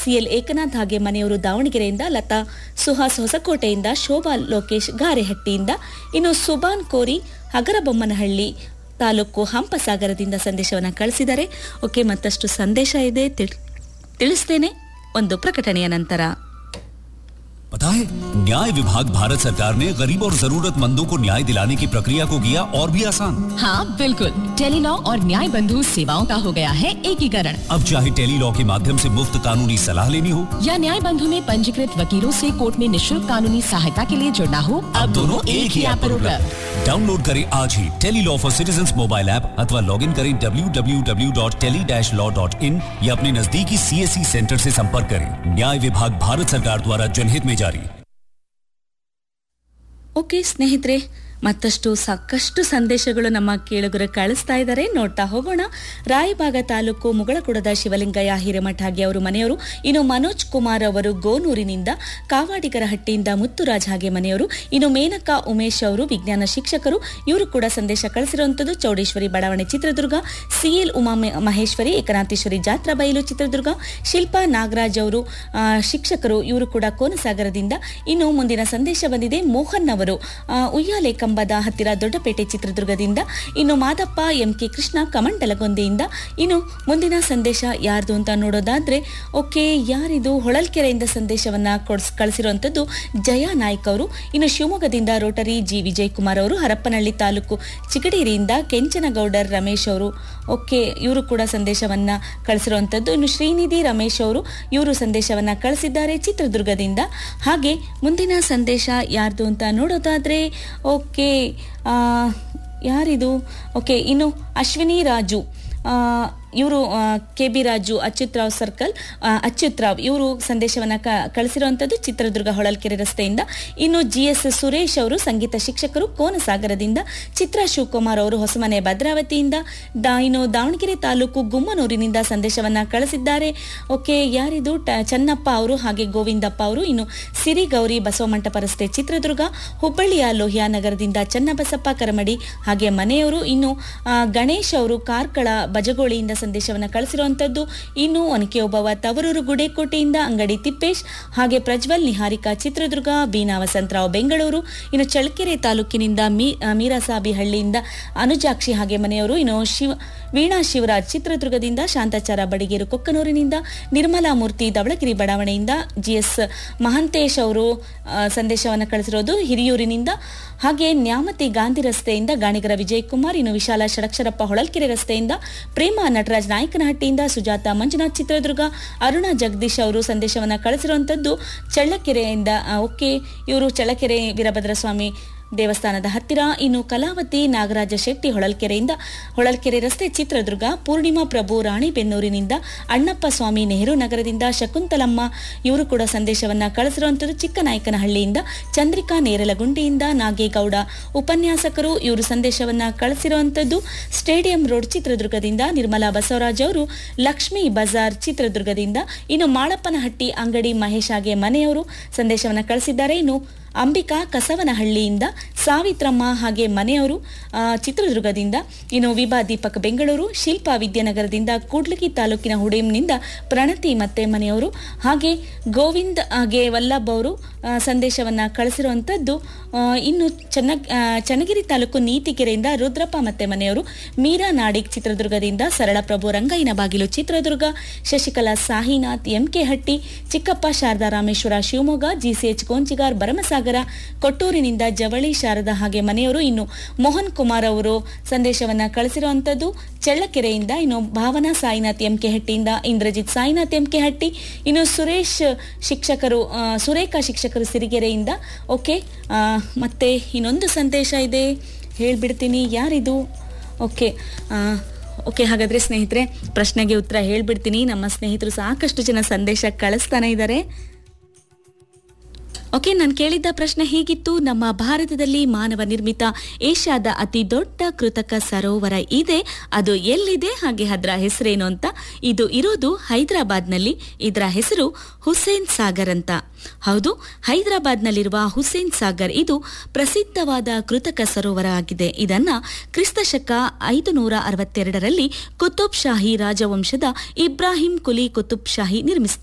CL Eknath ಹಾಗೆ ಮನೆಯವರು ದಾವಣಗೆರೆಯಿಂದ ಲತಾ ಸುಹಾಸ್ ಹೊಸಕೋಟೆಯಿಂದ ಶೋಭಾ ಲೋಕೇಶ್ ಗಾರೆಹಟ್ಟಿಯಿಂದ ಇನ್ನು ಸುಬಾನ್ ಕೋರಿ ಹಗರಬೊಮ್ಮನಹಳ್ಳಿ ತಾಲೂಕು ಹಂಪಸಾಗರದಿಂದ ಸಂದೇಶವನ್ನು ಕಳಿಸಿದ್ದಾರೆ ಓಕೆ ಮತ್ತಷ್ಟು ಸಂದೇಶ ಇದೆ ತಿಳ್- ತಿಳಿಸ್ತೇನೆ ಒಂದು ಪ್ರಕಟಣೆಯ ನಂತರ पता है न्याय विभाग भारत सरकार ने गरीब और जरूरतमंदों को न्याय दिलाने की प्रक्रिया को किया और भी आसान हाँ बिल्कुल टेलीलॉ और न्याय बंधु सेवाओं का हो गया है एकीकरण अब चाहे टेली लॉ के माध्यम से मुफ्त कानूनी सलाह लेनी हो या न्याय बंधु में पंजीकृत वकीलों से कोर्ट में निशुल्क कानूनी सहायता के लिए जुड़ना हो अब दोनों एक ही ऐप पर उपलब्ध डाउनलोड करें आज ही tele law for citizen mobile app अथवा लॉग इन करें www.tele-law.in या अपने नजदीकी सीएससी सेंटर से संपर्क करें न्याय विभाग भारत सरकार द्वारा जनहित में जारी ಓಕೆ ಸ್ನೇಹಿತರೆ ಮತ್ತಷ್ಟು ಸಾಕಷ್ಟು ಸಂದೇಶಗಳು ನಮ್ಮ ಕೇಳುಗರು ಕಳಿಸ್ತಾ ಇದ್ದಾರೆ ನೋಡ್ತಾ ಹೋಗೋಣ ರಾಯಬಾಗ ತಾಲೂಕು ಮುಗಳಕುಡದ ಶಿವಲಿಂಗಯ್ಯ ಹಿರೇಮಠ ಹಾಗೆ ಅವರು ಮನೆಯವರು ಇನ್ನು ಮನೋಜ್ ಕುಮಾರ್ ಅವರು ಗೋನೂರಿನಿಂದ ಕಾವಾಡಿಗರ ಹಟ್ಟಿಯಿಂದ ಮುತ್ತುರಾಜ್ ಹಾಗೆ ಮನೆಯವರು ಇನ್ನು ಮೇನಕಾ ಉಮೇಶ್ ಅವರು ವಿಜ್ಞಾನ ಶಿಕ್ಷಕರು ಇವರು ಕೂಡ ಸಂದೇಶ ಕಳಿಸಿರುವಂತದ್ದು ಚೌಡೇಶ್ವರಿ ಬಡಾವಣೆ ಚಿತ್ರದುರ್ಗ ಸಿಎಲ್ ಉಮಾ ಮೆ- ಮಹೇಶ್ವರಿ ಏಕನಾಥೇಶ್ವರಿ ಜಾತ್ರಾ ಬಯಲು ಚಿತ್ರದುರ್ಗ ಶಿಲ್ಪಾ ನಾಗರಾಜ್ ಅವರು ಆ, ಶಿಕ್ಷಕರು ಇವರು ಕೂಡ ಕೋನಸಾಗರದಿಂದ ಇನ್ನು ಮುಂದಿನ ಸಂದೇಶ ಬಂದಿದೆ ಮೋಹನ್ ಅವರು ಆ, ಉಯ್ಯಾಲೆ ಕಂಬದ ಹತ್ತಿರ ದೊಡ್ಡಪೇಟೆ ಚಿತ್ರದುರ್ಗದಿಂದ ಇನ್ನು ಮಾದಪ್ಪ ಎಂಕೆ ಕೃಷ್ಣ ಕಮಂಡಲಗೊಂದೆಯಿಂದ ಇನ್ನು ಮುಂದಿನ ಸಂದೇಶ ಯಾರ್ದು ಅಂತ ನೋಡೋದಾದ್ರೆ ಓಕೆ ಯಾರಿದು ಹೊಳಲ್ಕೆರೆಯಿಂದ ಸಂದೇಶವನ್ನ ಕೊಡ್ಸ್- ಕಳಿಸಿರುವಂತದ್ದು ಜಯಾ ನಾಯ್ಕ್ ಅವರು ಇನ್ನು ಶಿವಮೊಗ್ಗದಿಂದ ರೋಟರಿ ಜಿ ವಿಜಯ್ ಕುಮಾರ್ ಅವರು ಹರಪ್ಪನಹಳ್ಳಿ ತಾಲೂಕು ಚಿಗಡೇರಿಯಿಂದ ಕೆಂಚನಗೌಡರ್ ರಮೇಶ್ ಅವರು ಓಕೆ ಇವರು ಕೂಡ ಸಂದೇಶವನ್ನ ಕಳಿಸಿರುವಂತದ್ದು ಇನ್ನು ಶ್ರೀನಿಧಿ ರಮೇಶ್ ಅವರು ಇವರು ಸಂದೇಶವನ್ನ ಕಳಿಸಿದ್ದಾರೆ ಚಿತ್ರದುರ್ಗದಿಂದ ಹಾಗೆ ಮುಂದಿನ ಸಂದೇಶ ಯಾರ್ದು ಅಂತ ನೋಡೋದಾದ್ರೆ ಓಕೆ ಆ, ಯಾರಿದು ಓಕೆ ಇನ್ನು ಅಶ್ವಿನಿ ರಾಜು ಇವರು K B Raju Achyut Rao circle ಆ, ಅಚ್ಯುತ್ ರಾವ್ ಇವರು ಸಂದೇಶವನ್ನ ಕ ಕಳಿಸಿರುವಂಥದ್ದು ಚಿತ್ರದುರ್ಗ ಹೊಳಲ್ಕೆರೆ ರಸ್ತೆಯಿಂದ ಇನ್ನು ಜಿ ಎಸ್ ಸುರೇಶ್ ಅವರು ಸಂಗೀತ ಶಿಕ್ಷಕರು ಕೋನಸಾಗರದಿಂದ ಚಿತ್ರ ಶಿವಕುಮಾರ್ ಅವರು ಹೊಸಮನೆ ಭದ್ರಾವತಿಯಿಂದ ದಾ ಇನ್ನು ದಾವಣಗೆರೆ ತಾಲೂಕು ಗುಮ್ಮನೂರಿನಿಂದ ಸಂದೇಶವನ್ನ ಕಳಿಸಿದ್ದಾರೆ ಓಕೆ ಯಾರಿದು ಟ- ಚನ್ನಪ್ಪ ಅವರು ಹಾಗೆ ಗೋವಿಂದಪ್ಪ ಅವರು ಇನ್ನು ಸಿರಿ ಗೌರಿ ಬಸವಮಂಟಪ ರಸ್ತೆ ಚಿತ್ರದುರ್ಗ ಹುಬ್ಬಳ್ಳಿಯ ಲೋಹಿಯಾ ನಗರದಿಂದ ಚನ್ನಬಸಪ್ಪ ಕರಮಡಿ ಹಾಗೆ ಮನೆಯವರು ಇನ್ನು ಆ, ಗಣೇಶ್ ಅವರು ಕಾರ್ಕಳ ಬಜಗೋಳಿಯಿಂದ ಸಂದೇಶವನ್ನ ಕಳಿಸಿರುವಂತದ್ದು ಇನ್ನು ಒನಕೆ ಒಬ್ಬವ ತವರೂರು ಗುಡೇಕೋಟೆಯಿಂದ ಅಂಗಡಿ ತಿಪ್ಪೇಶ್ ಹಾಗೆ ಪ್ರಜ್ವಲ್ ನಿಹಾರಿಕಾ ಚಿತ್ರದುರ್ಗ ಬೀನಾ ವಸಂತರಾವ್ ಬೆಂಗಳೂರು ಇನ್ನು ಚಳ್ಳಕೆರೆ ತಾಲೂಕಿನಿಂದ ಮೀ ಆ, ಮೀರಾಸಾಬಿ ಹಳ್ಳಿಯಿಂದ ಅನುಜಾಕ್ಷಿ ಹಾಗೆ ಮನೆಯವರು ಇನ್ನು ಶಿವ ವೀಣಾ ಶಿವರಾಜ್ ಚಿತ್ರದುರ್ಗದಿಂದ ಶಾಂತಾಚಾರ ಬಡಿಗೇರು ಕೊಕ್ಕನೂರಿನಿಂದ ನಿರ್ಮಲಾ ಮೂರ್ತಿ ಧವಳಗಿರಿ ಬಡಾವಣೆಯಿಂದ ಜಿಎಸ್ ಮಹಂತೇಶ್ ಅವರು ಆ, ಸಂದೇಶವನ್ನು ಕಳಿಸಿರೋದು ಹಿರಿಯೂರಿನಿಂದ ಹಾಗೆ ನ್ಯಾಮತಿ ಗಾಂಧಿ ರಸ್ತೆಯಿಂದ ಗಾಣಿಗರ ವಿಜಯ್ ಕುಮಾರ್ ಇನ್ನು ವಿಶಾಲ ಷಡಕ್ಷರಪ್ಪ ಹೊಳಲ್ಕೆರೆ ರಸ್ತೆಯಿಂದ ಪ್ರೇಮ ನಟರಾಜ್ ನಾಯಕನಹಟ್ಟಿಯಿಂದ ಸುಜಾತ ಮಂಜುನಾಥ್ ಚಿತ್ರದುರ್ಗ ಅರುಣಾ ಜಗದೀಶ್ ಅವರು ಸಂದೇಶವನ್ನು ಕಳಿಸಿರುವಂತದ್ದು ಚಳ್ಳಕೆರೆಯಿಂದ ಆ, ಓಕೆ ಇವರು ಚಳ್ಳಕೆರೆ ವೀರಭದ್ರ ಸ್ವಾಮಿ ದೇವಸ್ಥಾನದ ಹತ್ತಿರ ಇನ್ನು ಕಲಾವತಿ ನಾಗರಾಜ ಶೆಟ್ಟಿ ಹೊಳಲ್ಕೆರೆಯಿಂದ ಹೊಳಲ್ಕೆರೆ ರಸ್ತೆ ಚಿತ್ರದುರ್ಗ ಪೂರ್ಣಿಮಾ ಪ್ರಭು ರಾಣಿಬೆನ್ನೂರಿನಿಂದ ಅಣ್ಣಪ್ಪ ಸ್ವಾಮಿ ನೆಹರು ನಗರದಿಂದ ಶಕುಂತಲಮ್ಮ ಇವರು ಕೂಡ ಸಂದೇಶವನ್ನ ಕಳಿಸಿರುವಂತದ್ದು ಚಿಕ್ಕನಾಯಕನಹಳ್ಳಿಯಿಂದ ಚಂದ್ರಿಕಾ ನೇರಲಗುಂಡಿಯಿಂದ ನಾಗೇಗೌಡ ಉಪನ್ಯಾಸಕರು ಇವರು ಸಂದೇಶವನ್ನ ಕಳಿಸಿರುವಂತದ್ದು ಸ್ಟೇಡಿಯಂ ರೋಡ್ ಚಿತ್ರದುರ್ಗದಿಂದ ನಿರ್ಮಲಾ ಬಸವರಾಜ್ ಅವರು ಲಕ್ಷ್ಮೀ ಬಜಾರ್ ಚಿತ್ರದುರ್ಗದಿಂದ ಇನ್ನು ಮಾಳಪ್ಪನಹಟ್ಟಿ ಅಂಗಡಿ ಮಹೇಶ್ ಹಾಗೆ ಮನೆಯವರು ಸಂದೇಶವನ್ನ ಕಳಿಸಿದ್ದಾರೆ ಇನ್ನು ಅಂಬಿಕಾ ಕಸವನಹಳ್ಳಿಯಿಂದ ಸಾವಿತ್ರಮ್ಮ ಹಾಗೆ ಮನೆಯವರು ಆ, ಚಿತ್ರದುರ್ಗದಿಂದ ಇನ್ನು ವಿಭಾ ದೀಪಕ್ ಬೆಂಗಳೂರು ಶಿಲ್ಪಾ ವಿದ್ಯಾನಗರದಿಂದ ಕೂಡ್ಲಿಗಿ ತಾಲೂಕಿನ ಹುಡೇಮ್ನಿಂದ ಪ್ರಣತಿ ಮತ್ತೆ ಮನೆಯವರು ಹಾಗೆ ಗೋವಿಂದ್ ಹಾಗೆ ವಲ್ಲಭ್ ಅವರು ಆ, ಸಂದೇಶವನ್ನ ಕಳಿಸಿರುವಂತದ್ದು ಆ, ಇನ್ನು ಚೆನ್ನ ಆ, ಚನ್ನಗಿರಿ ತಾಲೂಕು ನೀತಿಕೆರೆಯಿಂದ ರುದ್ರಪ್ಪ ಮತ್ತೆ ಮನೆಯವರು ಮೀರಾ ನಾಡಿಗ್ ಚಿತ್ರದುರ್ಗದಿಂದ ಸರಳಪ್ರಭು ರಂಗಯ್ಯನ ಬಾಗಿಲು ಚಿತ್ರದುರ್ಗ ಶಶಿಕಲಾ ಸಾಹಿನಾಥ್ ಎಂಕೆ ಹಟ್ಟಿ ಚಿಕ್ಕಪ್ಪ ಶಾರದಾ ರಾಮೇಶ್ವರ ಶಿವಮೊಗ್ಗ ಜಿಸಿಎಚ್ ಗೋಂಚಿಗಾರ್ ಭರಮಸಾಗರ ಕೊಟ್ಟೂರಿನಿಂದ ಜವಳಿ ಶಾರದಾ ಹಾಗೆ ಮನೆಯವರು ಇನ್ನು ಮೋಹನ್ ಕುಮಾರ್ ಅವರು ಸಂದೇಶವನ್ನ ಕಳಿಸಿರುವಂತದ್ದು ಚಳ್ಳಕೆರೆಯಿಂದ ಇನ್ನು ಭಾವನಾ ಸಾಯಿನಾಥ್ ಎಂಕೆ ಹಟ್ಟಿಯಿಂದ ಇಂದ್ರಜಿತ್ ಸಾಯಿನಾಥ್ ಎಂಕೆ ಹಟ್ಟಿ ಇನ್ನು ಸುರೇಶ್ ಶಿಕ್ಷಕರು ಆ, ಸುರೇಖಾ ಶಿಕ್ಷಕರು ಸಿರಿಗೆರೆಯಿಂದ ಓಕೆ ಆ, ಮತ್ತೆ ಇನ್ನೊಂದು ಸಂದೇಶ ಇದೆ ಹೇಳ್ಬಿಡ್ತೀನಿ ಯಾರಿದು ಓಕೆ ಆ, ಓಕೆ ಹಾಗಾದ್ರೆ ಸ್ನೇಹಿತರೆ ಪ್ರಶ್ನೆಗೆ ಉತ್ತರ ಹೇಳ್ಬಿಡ್ತೀನಿ ನಮ್ಮ ಸ್ನೇಹಿತರು ಸಾಕಷ್ಟು ಜನ ಸಂದೇಶ ಕಳಿಸ್ತಾನೆ ಇದ್ದಾರೆ ಓಕೆ ನಾನು ಕೇಳಿದ್ದ ಪ್ರಶ್ನೆ ಹೀಗಿತ್ತು ನಮ್ಮ ಭಾರತದಲ್ಲಿ ಮಾನವ ನಿರ್ಮಿತ ಏಷ್ಯಾದ ಅತಿ ದೊಡ್ಡ ಕೃತಕ ಸರೋವರ ಇದೆ ಅದು ಎಲ್ಲಿದೆ ಹಾಗೆ ಅದರ ಹೆಸರೇನು ಅಂತ ಇದು ಇರೋದು ಹೈದರಾಬಾದ್ನಲ್ಲಿ ಇದರ ಹೆಸರು ಹುಸೇನ್ ಸಾಗರ್ ಅಂತ ಹೌದು ಹೈದರಾಬಾದ್ನಲ್ಲಿರುವ ಹುಸೇನ್ ಸಾಗರ್ ಇದು ಪ್ರಸಿದ್ಧವಾದ ಕೃತಕ ಸರೋವರ ಆಗಿದೆ ಇದನ್ನ ಕ್ರಿಸ್ತಶಕ ಐದು ನೂರ ಅರವತ್ತೆರಡರಲ್ಲಿ ಕುತುಬ್ ಶಾಹಿ ರಾಜವಂಶದ ಇಬ್ರಾಹಿಂ ಕುಲಿ ಕುತುಬ್ ಶಾಹಿ ನಿರ್ಮಿಸಿದ